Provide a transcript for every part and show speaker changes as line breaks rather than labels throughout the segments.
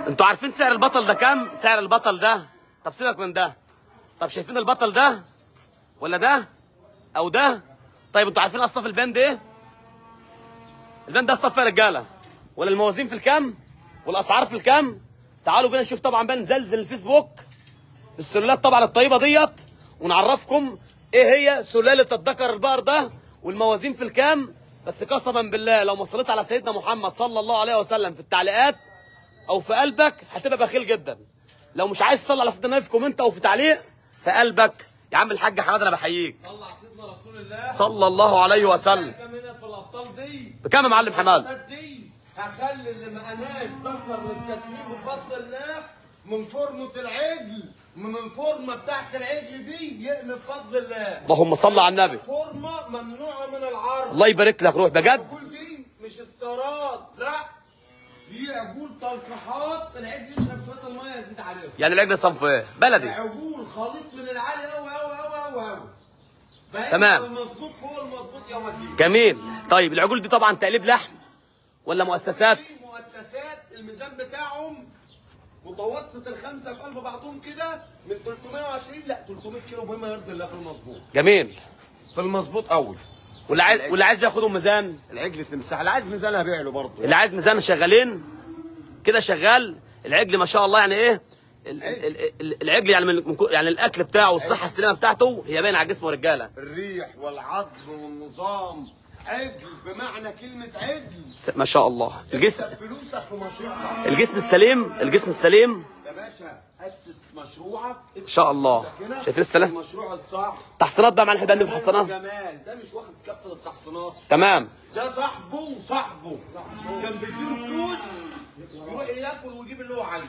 انتوا عارفين سعر البطل ده كام سعر البطل ده طب سيبك من ده طب شايفين البطل ده ولا ده او ده طيب انتوا عارفين اصناف البند ايه البند ده اصناف يا رجاله ولا الموازين في الكام والاسعار في الكام تعالوا بينا نشوف طبعا بقى نزلزل الفيسبوك السلالات طبعا الطيبه ديت ونعرفكم ايه هي سلاله الذكر البقر ده والموازين في الكام بس قسما بالله لو ما صليت على سيدنا محمد صلى الله عليه وسلم في التعليقات او في قلبك هتبقى بخيل جدا لو مش عايز تصلي على سيدنا النبي في كومنت او في تعليق في قلبك يا عم الحاج حماد انا بحييك
صلى على سيدنا رسول الله
صلى الله عليه وسلم
كم هنا في الابطال دي
بكام يا معلم حماد
الأسد دي هخلي اللي ما قناش ذكر للتسليم بفضل الله من فورمة العجل من الفورمة بتاعت العجل دي يقلب بفضل الله
اللهم صل على النبي
فورمة ممنوعة من العرض
الله يبارك لك روح بجد
العجول دي مش استيراد لا دي عجول تلقيحات العجل يشرب شوية المية يزيد عليهم
يعني العجل صنف ايه بلدي
عجول خليط من العالي قوي قوي قوي قوي قوي
تمام.
المظبوط فوق المظبوط يا وزير
جميل طيب العجول دي طبعا تقليب لحم ولا مؤسسات
في مؤسسات الميزان بتاعهم متوسط الخمسه في قلب بعضهم كده من 320 لا 300 كيلو بما يرضي الله في المظبوط
جميل
في المظبوط قوي
واللي عايز واللي عايز ياخدهم ميزان
العجل تمساح اللي عايز ميزان هبيع له برضه
اللي عايز ميزان شغالين كده شغال العجل ما شاء الله يعني ايه ال- ال- ال- العجل يعني من من كو- يعني الاكل بتاعه والصحه السليمه بتاعته هي باينه على جسمه رجاله
الريح والعظم والنظام عجل بمعنى كلمه عجل
س- ما شاء الله الجسم
تكسب فلوسك في مشروع صح
الجسم السليم الجسم السليم
يا باشا اسس مشروعك
ان شاء الله شايفين السلام
المشروع الصح
تحصينات بقى مع الحدان دي محصنات
جمال ده مش واخد كفه التحصينات
تمام
ده صاحبه وصاحبه كان بيديله فلوس يروح ياكل ويجيب اللي هو عايزه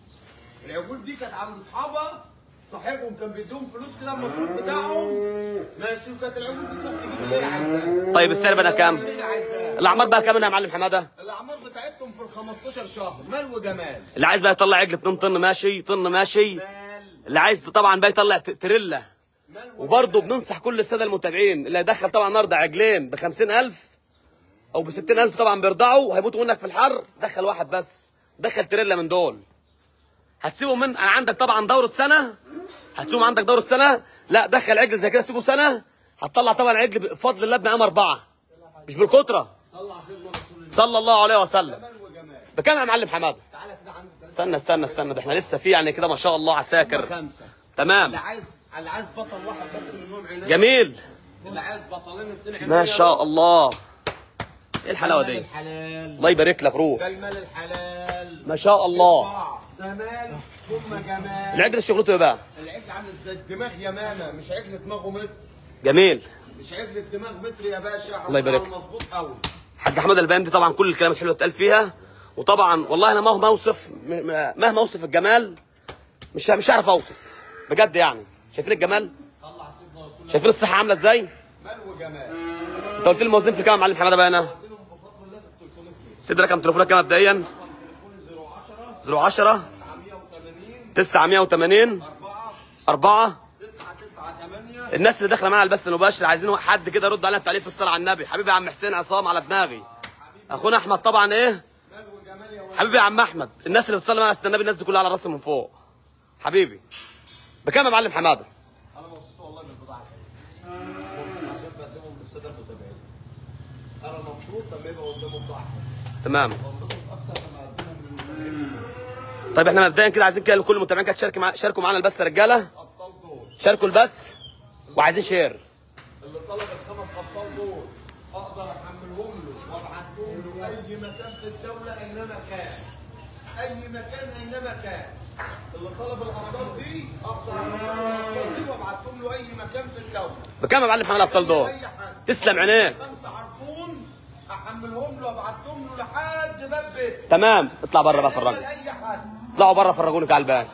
العجول دي كانت عند اصحابها صاحبهم كان بيديهم فلوس كده المصروف بتاعهم ماشي وكانت العجول دي تروح تجيب اللي هي عايزاه
طيب السعر بقى كام
اللي هي عايزاه
الاعمار بقى كام يا معلم حماده
الاعمار بتاعتهم في ال 15 شهر مال وجمال
اللي عايز بقى يطلع عجل 2 طن ماشي طن ماشي
مال
اللي عايز طبعا بقى يطلع ت- تريلا
مال وجمال.
وبرضه بننصح كل الساده المتابعين اللي هيدخل طبعا النهارده عجلين ب 50000 او ب 60000 طبعا بيرضعوا وهيموتوا منك في الحر دخل واحد بس دخل تريلا من دول هتسيبه من انا عندك طبعا دوره سنه هتسيبهم عندك دوره سنه لا دخل عجل زي كده سيبه سنه هتطلع طبعا عجل بفضل الله بمقام اربعه مش بالكتره
صلى على سيدنا رسول الله
صلى الله عليه وسلم
مال وجمال
بكام يا معلم حماده
تعالى كده عندك
استنى استنى استنى ده احنا لسه في يعني كده ما شاء الله عساكر
خمسه
تمام
اللي عايز اللي عايز بطل واحد بس منهم عناية
جميل
اللي عايز بطلين اتنين عناية
ما شاء الله ايه الحلاوه
ده المال
دي
الحلال
الله يبارك لك روح
ده المال الحلال
ما شاء الله
طبع. ده مال ثم جمال
العجل شغلته ايه بقى
العجل عامل ازاي الدماغ يمامه مش عجل دماغه متر
جميل
مش عجل الدماغ متر يا باشا
الله يبارك.
مظبوط قوي
حاج احمد البيان دي طبعا كل الكلام الحلو اتقال فيها وطبعا والله انا مهما اوصف م- م- مهما اوصف الجمال مش مش هعرف اوصف بجد يعني شايفين الجمال
صلى على سيدنا رسول الله
شايفين الصحه عامله ازاي
مال وجمال
انت قلت لي الموازين في كام يا معلم حماده بقى انا
وزنهم بفضل الله في 300 كيلو
سيد رقم تليفونك كام مبدئيا
تليفوني 010
010
980
980
4
4
998
الناس اللي داخله معانا على البث المباشر عايزين حد كده يرد علينا بتعليق في الصلاه على النبي حبيبي يا عم حسين عصام على دماغي اخونا احمد طبعا ايه
مال وجمال يا ولد
حبيبي يا عم احمد الناس اللي بتصلي معانا على سيدنا النبي الناس دي كلها على راسي من فوق حبيبي بكام يا معلم حماده
انا مبسوط والله بالبضاعه مبسوط عشان بقدمهم للساده المتابعين انا مبسوط لما يبقى قدامه بضاعه
تمام
بنبسط اكتر لما اقدمهم للمتابعين
طيب احنا مبدئيا كده عايزين كده كل المتابعين كده تشارك مع... شاركوا معانا البث يا رجاله
ابطال دول
شاركوا البث وعايزين شير
اللي طلب الخمس ابطال دول اقدر احملهم له وابعتهم له اي مكان في الدوله اينما كان اي مكان اينما كان اللي طلب الابطال دي اقدر احملهم له الابطال دي وابعتهم له اي مكان في الدوله
بكام يا معلم حماده الابطال دول
أي حد.
تسلم عينيك
خمسه عربون احملهم له وابعتهم له لحد باب بيته
تمام اطلع بره بقى فرجوا
اي حد
اطلعوا بره فرجوني على البان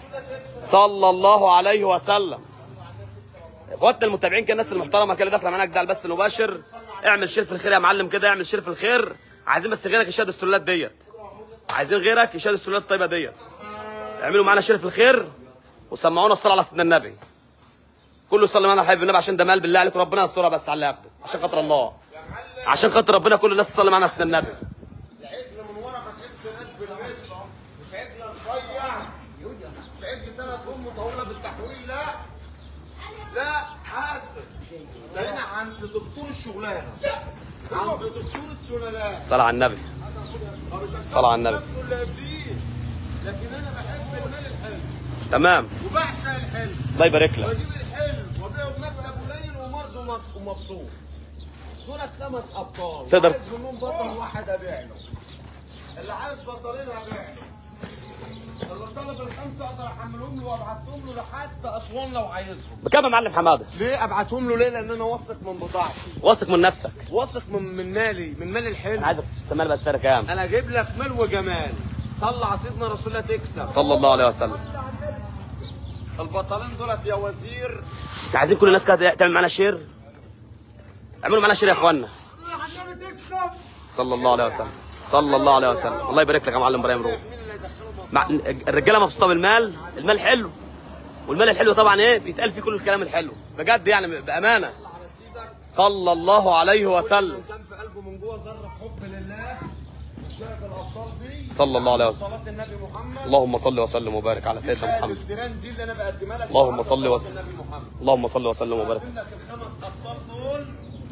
صلى الله عليه وسلم اخواتنا المتابعين كده الناس المحترمه كده داخله معانا كده على البث المباشر اعمل شير في الخير يا معلم كده اعمل شير في الخير عايزين بس غيرك يشاهد السلالات ديت عايزين غيرك يشاهد السلالات الطيبه ديت اعملوا معانا شير في الخير وسمعونا الصلاه على سيدنا النبي كله يصلي معانا على حبيب النبي عشان ده مال بالله عليكم ربنا يسترها بس على اللي ياخده عشان خاطر الله عشان خاطر ربنا كل الناس تصلي معانا على سيدنا النبي
العجل من ورا فتحس ناس بالمثل مش عجل رفيع مش عجل سنة أم طويلة بالتحويل لا لا حاسب ده هنا عند دكتور الشغلانة عند دكتور السلالات
الصلاة على النبي الصلاة على النبي.
نفسه اللي قبليه لكن أنا بحب المال الحلو
تمام
وبعشق الحلو
الله يبارك لك
بجيب الحلو وابيعه بمكسب قليل وبرضه مب- ومبسوط دولت خمس ابطال
تقدر-
عايز منهم بطل واحد ابيع له اللي عايز بطلين هبيع له اللي طلب الخمسه اقدر احملهم له وابعتهم له لحد اسوان لو عايزهم
بكام يا معلم حماده
ليه ابعتهم له ليه لان انا واثق من بضاعتي
واثق من نفسك
واثق من من مالي من مال الحلو
انا عايزك تسمعني بس ترى كام
انا اجيب لك مال وجمال صلى على سيدنا رسول الله تكسب
صلى الله عليه وسلم
البطلين دولت يا وزير
احنا عايزين كل الناس كده تعمل معانا شير اعملوا معانا شير يا اخوانا
عشان تكسب
صلى الله عليه وسلم صلى الله عليه وسلم الله يبارك لك يا معلم ابراهيم روح
مين اللي يدخله مصر؟
مع الرجاله مبسوطه بالمال المال حلو والمال الحلو طبعا ايه بيتقال فيه كل الكلام الحلو بجد يعني بامانه
على سيدك
صلى الله عليه وسلم
لو كان في قلبه من جوه ذره حب لله شاهد الابطال دي
صلى الله عليه وسلم.
صلاه النبي محمد
اللهم صل وسلم وبارك على سيدنا
شاهد
محمد
التيران دي اللي انا بقدمها لك
اللهم
النهاردة
صل
صلاة
وسلم.
النبي محمد
اللهم صل وسلم وبارك
بقدم لك الخمس ابطال دول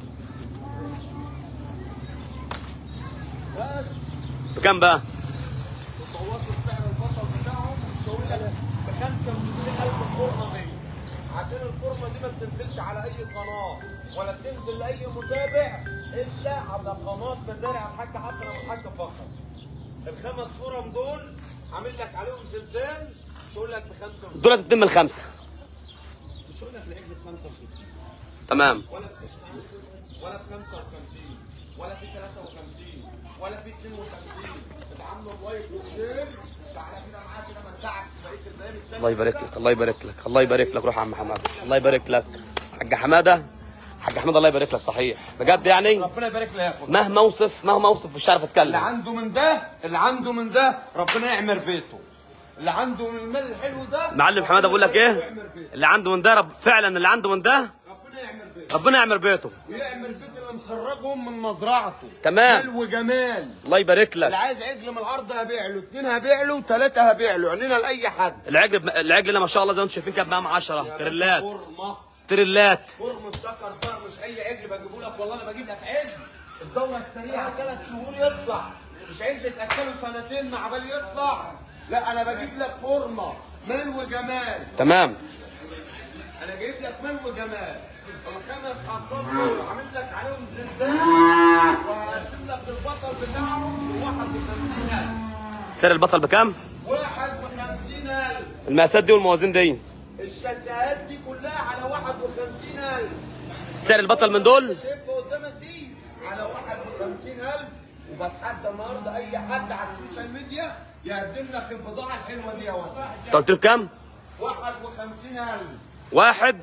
بس
بكام بقى
متوسط سعر البطل بتاعهم مشاور لك ب 65000 الفورمه دي عشان الفورمه دي ما بتنزلش على اي قناه ولا بتنزل لاي متابع الا على قناه مزارع الحاج حسن ابو الحاج فقط الخمس فرم دول عامل لك عليهم زلزال مش هقول لك ب 65
دول اتنين من خمسه
مش هقول لك العجل ب 65
تمام
ولا ب 60 ولا ب 55 ولا في 53 ولا في 52 اتعاملوا بوايت وشيل تعالى كده معايا كده متعك بقيه الايام التانيه
الله يبارك لك الله يبارك لك الله يبارك لك روح يا عم حماده الله يبارك لك حاج حماده حاج حماده الله يبارك لك صحيح بجد يعني
ربنا يبارك لي ياخد
مهما اوصف مهما اوصف مش عارف
اللي
اتكلم
عنده من ده اللي عنده من ده ربنا يعمر بيته اللي عنده من المال الحلو ده
معلم حماده بقول لك
ربنا
ايه
يعمر بيته.
اللي عنده من ده رب فعلا اللي عنده من ده
ربنا يعمر بيته
ربنا يعمر بيته
ويعمر بيت اللي مخرجهم من مزرعته
تمام.
مال وجمال
الله يبارك
اللي
لك
عايز عجل من الارض هبيع له اثنين هبيع له ثلاثه هبيع له عنينا لاي حد
العجل العجل ده ما شاء الله زي ما انتم شايفين كام بقى 10 تريلات
فورمه
تريلات
فورمه ذكر بقى مش اي عجل بجيبه لك والله انا بجيب لك عجل الدوره السريعه ثلاث شهور يطلع مش عجل تاكله سنتين مع بال يطلع لا انا بجيب لك فورمه مال وجمال
تمام
انا جايب لك مال وجمال الخمس ابطال دول عامل لك عليهم زلزال وهقدم لك البطل بتاعهم ب 51000
سعر البطل بكام
51000
المقاسات دي والموازين دي
الشاسات دي كلها على 51000
سعر البطل من دول
شايفها قدامك دي على 51000 وبتحدى النهارده اي حد على السوشيال ميديا يقدم لك البضاعه الحلوه دي يا وسع
انت قلت له بكام
51000
واحد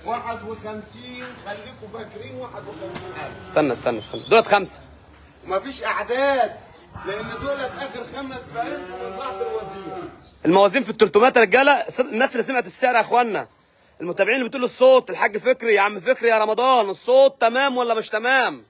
51 خليكم فاكرين 51000
استنى استنى استنى دولت خمسه
ومفيش اعداد لان دولت اخر خمس بقين في مزرعه الوزير
الموازين في ال 300 رجاله س- الناس اللي سمعت السعر يا اخوانا المتابعين اللي بتقولوا الصوت الحاج فكري يا عم فكري يا رمضان الصوت تمام ولا مش تمام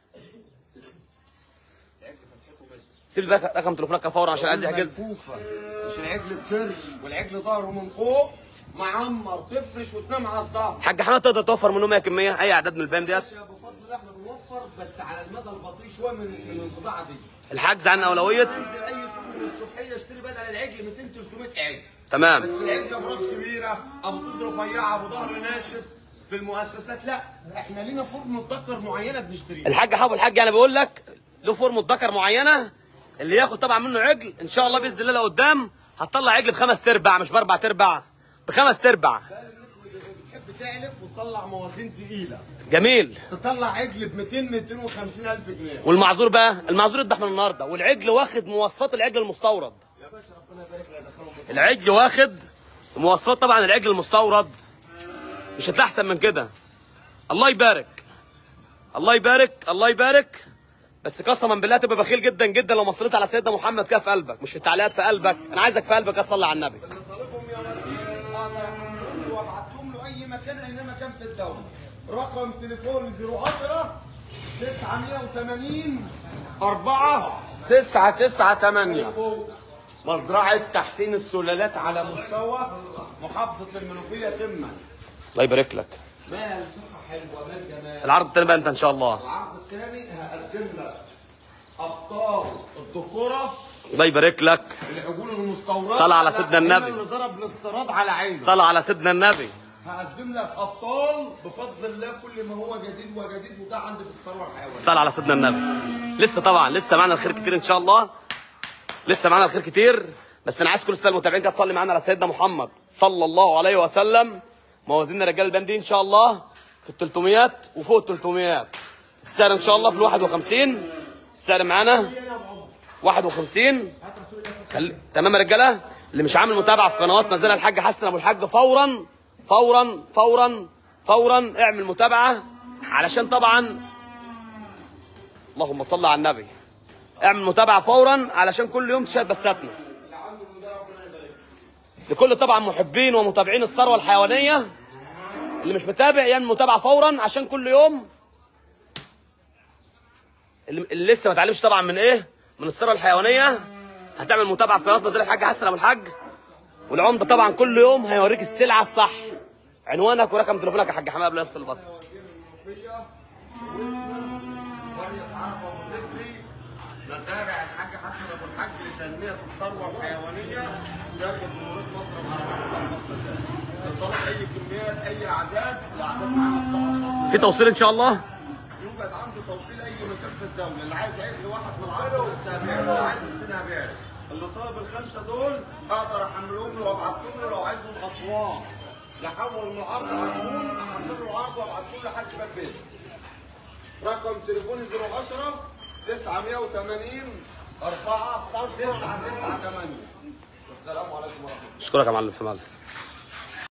سيب بقى رقم تليفونك فورا عشان عايز يحجز
ملفوفه مش العجل بكرش والعجل ظهره من فوق معمر تفرش وتنام على الظهر
حاج حماد تقدر توفر منهم ايه كميه اي اعداد من البيم ديت
يا بفضل الله احنا بنوفر بس على المدى البطيء شويه من من البضاعه دي
الحجز عن اولويه
انزل اي سوق من الصبحيه اشتري بدل العجل 200 300 عجل
تمام
بس العجل ابو راس كبيره ابو طز رفيعه ابو ظهر ناشف في المؤسسات لا احنا لينا فورم ذكر معينه بنشتريها
الحاج حابب الحاج يعني بيقول لك له فورمه ذكر معينه اللي ياخد طبعا منه عجل ان شاء الله باذن الله لو قدام هتطلع عجل بخمس تربع مش باربع تربع بخمس تربع
بقى للناس اللي بتحب تعلف وتطلع موازين تقيله
جميل
تطلع عجل ب 200 250 الف جنيه
والمعذور بقى المعذور يذبح من النهارده والعجل واخد مواصفات العجل المستورد
يا باشا ربنا يبارك لك يدخلهم بيت.
العجل واخد مواصفات طبعا العجل المستورد مش هتلاقي احسن من كده الله يبارك الله يبارك الله يبارك بس قسما بالله تبقى بخيل جدا جدا لو مصريت على سيدنا محمد كده في قلبك مش في التعليقات في قلبك انا عايزك في قلبك تصلي على النبي
اللي طالبهم يا وزير اقدر احملهم له وابعتهم له اي مكان اي مكان في الدوله رقم تليفون 010 980 4 998 مزرعة تحسين السلالات على مستوى محافظة المنوفية تما
الله يبارك لك
مال صحة حلوة مال جمال
العرض التاني بقى انت ان شاء الله
العرض الثاني هقدم لك أبطال الذكورة
الله يبارك لك
العجول المستوردة
صلى على سيدنا النبي.
اللي ضرب الاستيراد على عينه
صلى على سيدنا النبي
هقدم لك ابطال بفضل الله كل ما هو جديد وجديد وده عندي في الثروه الحيوانيه
صلى على سيدنا النبي لسه طبعا لسه معانا الخير كتير ان شاء الله لسه معانا الخير كتير بس انا عايز كل الساده المتابعين كده تصلي معانا على سيدنا محمد صلى الله عليه وسلم موازين رجال البند دي ان شاء الله في ال 300 وفوق ال 300 السعر ان شاء الله في ال 51 السعر معانا 51 خل... تمام يا رجاله اللي مش عامل متابعه في قنوات ما زال الحاج حسن ابو الحاج فورا فورا فورا فورا اعمل متابعه علشان طبعا اللهم صل على النبي اعمل متابعه فورا علشان كل يوم تشاهد بثاتنا لكل طبعا محبين ومتابعين الثروه الحيوانيه اللي مش متابع يعمل متابعه فورا عشان كل يوم اللي, اللي لسه ما اتعلمش طبعا من ايه من الثروه الحيوانيه هتعمل متابعه في قناه مزارع الحاج حسن ابو الحاج والعمده طبعا كل يوم هيوريك السلعه الصح عنوانك ورقم تليفونك يا حاج حماد قبل ما نفصل البص
المنوفيه واسمه قريه عرب ابو زكري مزارع الحاج حسن ابو الحاج لتنميه الثروه الحيوانيه داخل جمهوريه مصر العربيه للطلب اي كميات اي اعداد الاعداد معانا مفتوحه
في توصيل ان شاء الله
يوجد عنده توصيل اي مكان في الدوله اللي عايز يعيد واحد من العرض للسابع اللي عايز منها بيع اللي طلب الخمسه دول اقدر احملهم له وابعتهم له لو عايزهم اسوان يحول من العرض عربون احمل له العرض وابعته له لحد باب بيته رقم تليفوني 010 980 4 9 9 8 والسلام عليكم ورحمه الله
اشكرك يا معلم حماد